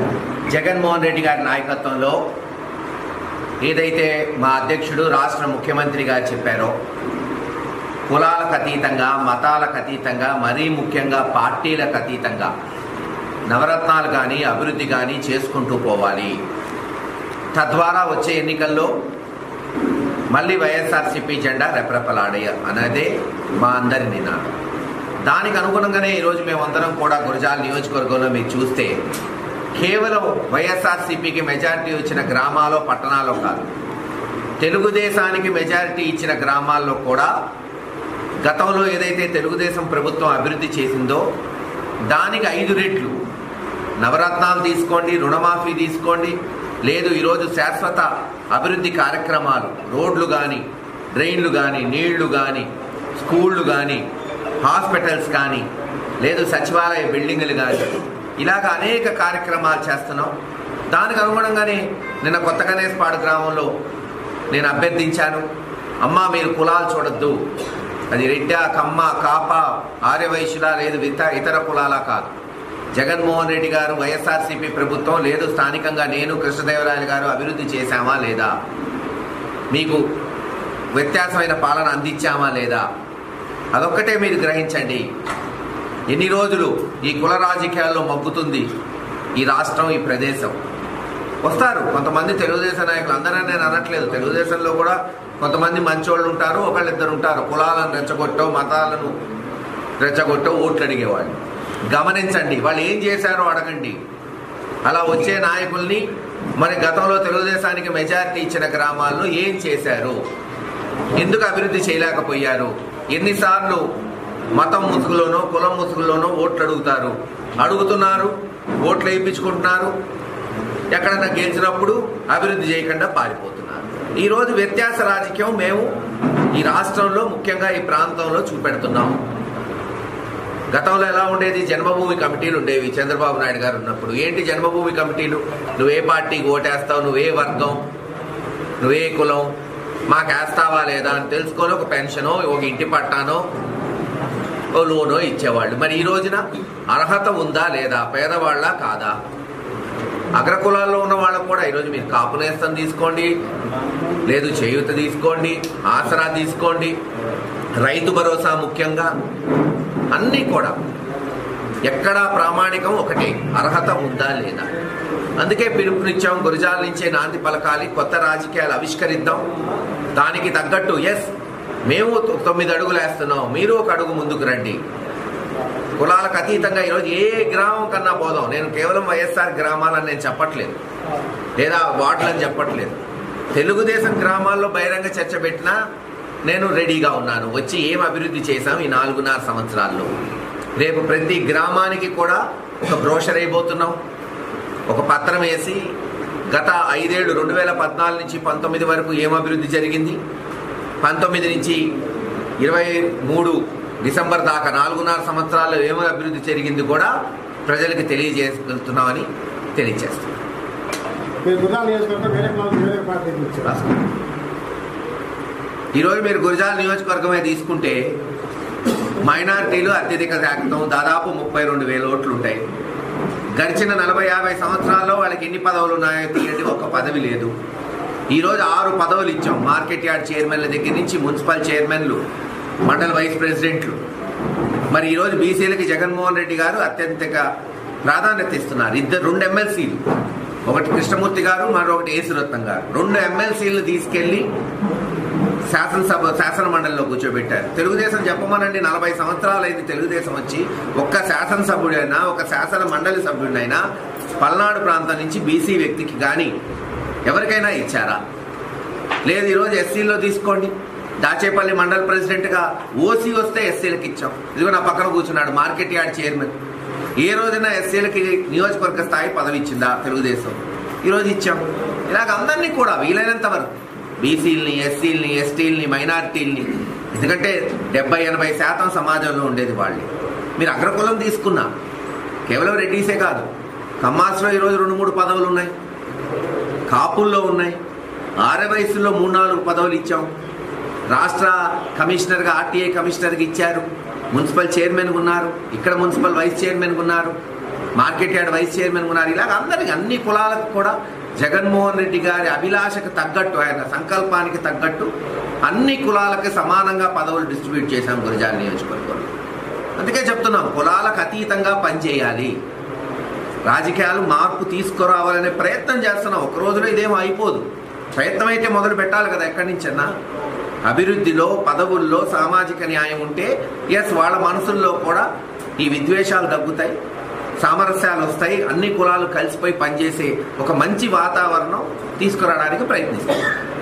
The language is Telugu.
జగన్మోహన్ రెడ్డి గారి నాయకత్వంలో ఏదైతే మా అధ్యక్షుడు రాష్ట్ర ముఖ్యమంత్రి గారు చెప్పారో కులాలకు అతీతంగా మతాలకు అతీతంగా మరీ ముఖ్యంగా పార్టీలకు అతీతంగా నవరత్నాలు కానీ అభివృద్ధి కానీ చేసుకుంటూ పోవాలి తద్వారా వచ్చే ఎన్నికల్లో మళ్ళీ వైఎస్ఆర్సీపీ జెండా రెపరెపలాడే అనేదే మా అందరి నినాదం దానికి అనుగుణంగానే ఈరోజు మేమందరం కూడా గురజాల నియోజకవర్గంలో మీరు చూస్తే కేవలం వైఎస్ఆర్సీపీకి మెజారిటీ వచ్చిన గ్రామాల్లో పట్టణాల్లో కాదు తెలుగుదేశానికి మెజారిటీ ఇచ్చిన గ్రామాల్లో కూడా గతంలో ఏదైతే తెలుగుదేశం ప్రభుత్వం అభివృద్ధి చేసిందో దానికి ఐదు రెట్లు నవరత్నాలు తీసుకోండి రుణమాఫీ తీసుకోండి లేదు ఈరోజు శాశ్వత అభివృద్ధి కార్యక్రమాలు రోడ్లు కానీ డ్రైన్లు కానీ నీళ్లు కానీ స్కూళ్ళు కానీ హాస్పిటల్స్ కానీ లేదు సచివాలయ బిల్డింగులు కానీ ఇలాగ అనేక కార్యక్రమాలు చేస్తున్నాం దానికి అనుగుణంగానే నిన్న కొత్త గణేశ్పాడు గ్రామంలో నేను అభ్యర్థించాను అమ్మా మీరు కులాలు చూడొద్దు అది రెడ్డ కమ్మ కాప ఆర్యవైశ్యుల లేదు ఇత ఇతర కులాలా కాదు జగన్మోహన్ రెడ్డి గారు వైఎస్ఆర్సీపీ ప్రభుత్వం లేదు స్థానికంగా నేను కృష్ణదేవరాయలు గారు అభివృద్ధి చేశామా లేదా మీకు వ్యత్యాసమైన పాలన అందించామా లేదా అదొక్కటే మీరు గ్రహించండి ఎన్ని రోజులు ఈ కుల రాజకీయాల్లో మగ్గుతుంది ఈ రాష్ట్రం ఈ ప్రదేశం వస్తారు కొంతమంది తెలుగుదేశం నాయకులు అందరూ నేను అనట్లేదు తెలుగుదేశంలో కూడా కొంతమంది మంచోళ్ళు ఉంటారు ఒకళ్ళిద్దరు ఉంటారు కులాలను రెచ్చగొట్టో మతాలను రెచ్చగొట్టో ఓట్లు అడిగేవాళ్ళు గమనించండి వాళ్ళు ఏం చేశారో అడగండి అలా వచ్చే నాయకుల్ని మరి గతంలో తెలుగుదేశానికి మెజారిటీ ఇచ్చిన గ్రామాల్లో ఏం చేశారు ఎందుకు అభివృద్ధి చేయలేకపోయారు ఎన్నిసార్లు మతం ముసుగులోనో కులం ముసుగులోనో ఓట్లు అడుగుతారు అడుగుతున్నారు ఓట్లు వేయించుకుంటున్నారు ఎక్కడన్నా గెలిచినప్పుడు అభివృద్ధి చేయకుండా పారిపోతున్నారు ఈరోజు వ్యత్యాస రాజకీయం మేము ఈ రాష్ట్రంలో ముఖ్యంగా ఈ ప్రాంతంలో చూపెడుతున్నాం గతంలో ఎలా ఉండేది జన్మభూమి కమిటీలు ఉండేవి చంద్రబాబు నాయుడు గారు ఉన్నప్పుడు ఏంటి జన్మభూమి కమిటీలు నువ్వే పార్టీకి ఓటేస్తావు నువ్వే వర్గం నువ్వే కులం మాకు వేస్తావా లేదా అని తెలుసుకొని ఒక పెన్షనో ఒక ఇంటి పట్టానో ఓ లోనో ఇచ్చేవాళ్ళు మరి ఈ రోజున అర్హత ఉందా లేదా పేదవాళ్ళ కాదా అగ్రకులాల్లో ఉన్న వాళ్ళకు కూడా ఈరోజు మీరు కాపు నేస్తం తీసుకోండి లేదు చేయూత తీసుకోండి ఆసరా తీసుకోండి రైతు భరోసా ముఖ్యంగా అన్నీ కూడా ఎక్కడా ప్రామాణికం ఒకటే అర్హత ఉందా లేదా అందుకే పిలుపునిచ్చాం గురజాల నుంచే నాంది పలకాలి కొత్త రాజకీయాలు ఆవిష్కరిద్దాం దానికి తగ్గట్టు ఎస్ మేము తొ- తొమ్మిది అడుగులు వేస్తున్నాం మీరు ఒక అడుగు ముందుకు రండి కులాలకు అతీతంగా ఈరోజు ఏ గ్రామం కన్నా పోదాం నేను కేవలం వైఎస్ఆర్ గ్రామాలని నేను చెప్పట్లేదు లేదా వార్డులని చెప్పట్లేదు తెలుగుదేశం గ్రామాల్లో బహిరంగ చర్చ పెట్టినా నేను రెడీగా ఉన్నాను వచ్చి ఏం అభివృద్ధి చేశాం ఈ నాలుగున్నర సంవత్సరాల్లో రేపు ప్రతి గ్రామానికి కూడా ఒక బ్రోషర్ అయిపోతున్నాం ఒక పత్రం వేసి గత ఐదేళ్లు రెండు వేల పద్నాలుగు నుంచి పంతొమ్మిది వరకు ఏం అభివృద్ధి జరిగింది పంతొమ్మిది నుంచి ఇరవై మూడు డిసెంబర్ దాకా నాలుగున్నర సంవత్సరాల్లో ఏమి అభివృద్ధి జరిగింది కూడా ప్రజలకు తెలియజేస్తున్నామని తెలియజేస్తాం మీరు గుజరాత్ నియోజకవర్గం వేరే కులాలకు వేరే పార్టీకి ఇచ్చారు ఈరోజు మీరు గురజాల నియోజకవర్గమే తీసుకుంటే మైనారిటీలు అత్యధిక శాతం దాదాపు ముప్పై రెండు వేల ఓట్లు ఉంటాయి గడిచిన నలభై యాభై సంవత్సరాల్లో వాళ్ళకి ఎన్ని పదవులు ఉన్నాయో తీయండి ఒక్క పదవి లేదు ఈరోజు ఆరు పదవులు ఇచ్చాం మార్కెట్ యార్డ్ చైర్మన్ల దగ్గర నుంచి మున్సిపల్ చైర్మన్లు మండల వైస్ ప్రెసిడెంట్లు మరి ఈరోజు బీసీలకి జగన్మోహన్ రెడ్డి గారు అత్యంత ప్రాధాన్యత ఇస్తున్నారు ఇద్దరు రెండు ఎమ్మెల్సీలు ఒకటి కృష్ణమూర్తి గారు మరొకటి ఏసురత్నం గారు రెండు ఎమ్మెల్సీలు తీసుకెళ్లి శాసనసభ శాసన మండలిలో కూర్చోబెట్టారు తెలుగుదేశం చెప్పమనండి నలభై సంవత్సరాలు అయింది తెలుగుదేశం వచ్చి ఒక్క శాసనసభ్యుడైనా ఒక శాసన మండలి సభ్యుడినైనా పల్నాడు ప్రాంతం నుంచి బీసీ వ్యక్తికి కానీ ఎవరికైనా ఇచ్చారా లేదు ఈరోజు ఎస్సీలో తీసుకోండి దాచేపల్లి మండల ప్రెసిడెంట్గా ఓసీ వస్తే ఎస్సీలకు ఇచ్చాం ఇదిగో నా పక్కన కూర్చున్నాడు మార్కెట్ యార్డ్ చైర్మన్ ఏ రోజైనా ఎస్సీలకి నియోజకవర్గ స్థాయి పదవి ఇచ్చిందా తెలుగుదేశం ఈరోజు ఇచ్చాం ఇలాగ అందరినీ కూడా వీలైనంత వరకు బీసీలని ఎస్సీలని ఎస్టీలని మైనారిటీలని ఎందుకంటే డెబ్బై ఎనభై శాతం సమాజంలో ఉండేది వాళ్ళే మీరు అగ్రకులం తీసుకున్నా కేవలం రెడ్డీసే కాదు కమ్మాస్లో ఈరోజు రెండు మూడు పదవులు ఉన్నాయి కాపుల్లో ఉన్నాయి ఆర్ఎవైసీలో మూడు నాలుగు పదవులు ఇచ్చాం రాష్ట్ర కమిషనర్గా ఆర్టీఐ కమిషనర్గా ఇచ్చారు మున్సిపల్ చైర్మన్ ఉన్నారు ఇక్కడ మున్సిపల్ వైస్ చైర్మన్ ఉన్నారు మార్కెట్ యార్డ్ వైస్ చైర్మన్ ఉన్నారు ఇలాగ అందరికి అన్ని కులాలకు కూడా జగన్మోహన్ రెడ్డి గారి అభిలాషకు తగ్గట్టు ఆయన సంకల్పానికి తగ్గట్టు అన్ని కులాలకి సమానంగా పదవులు డిస్ట్రిబ్యూట్ చేశాం గురజాల నియోజకవర్గంలో అందుకే చెప్తున్నాం కులాలకు అతీతంగా పనిచేయాలి రాజకీయాలు మార్పు తీసుకురావాలనే ప్రయత్నం చేస్తున్నాం ఒక రోజులో ఇదేం అయిపోదు ప్రయత్నం అయితే మొదలు పెట్టాలి కదా ఎక్కడి నుంచన్నా అభివృద్ధిలో పదవుల్లో సామాజిక న్యాయం ఉంటే ఎస్ వాళ్ళ మనసుల్లో కూడా ఈ విద్వేషాలు తగ్గుతాయి సామరస్యాలు వస్తాయి అన్ని కులాలు కలిసిపోయి పనిచేసే ఒక మంచి వాతావరణం తీసుకురావడానికి ప్రయత్నిస్తాం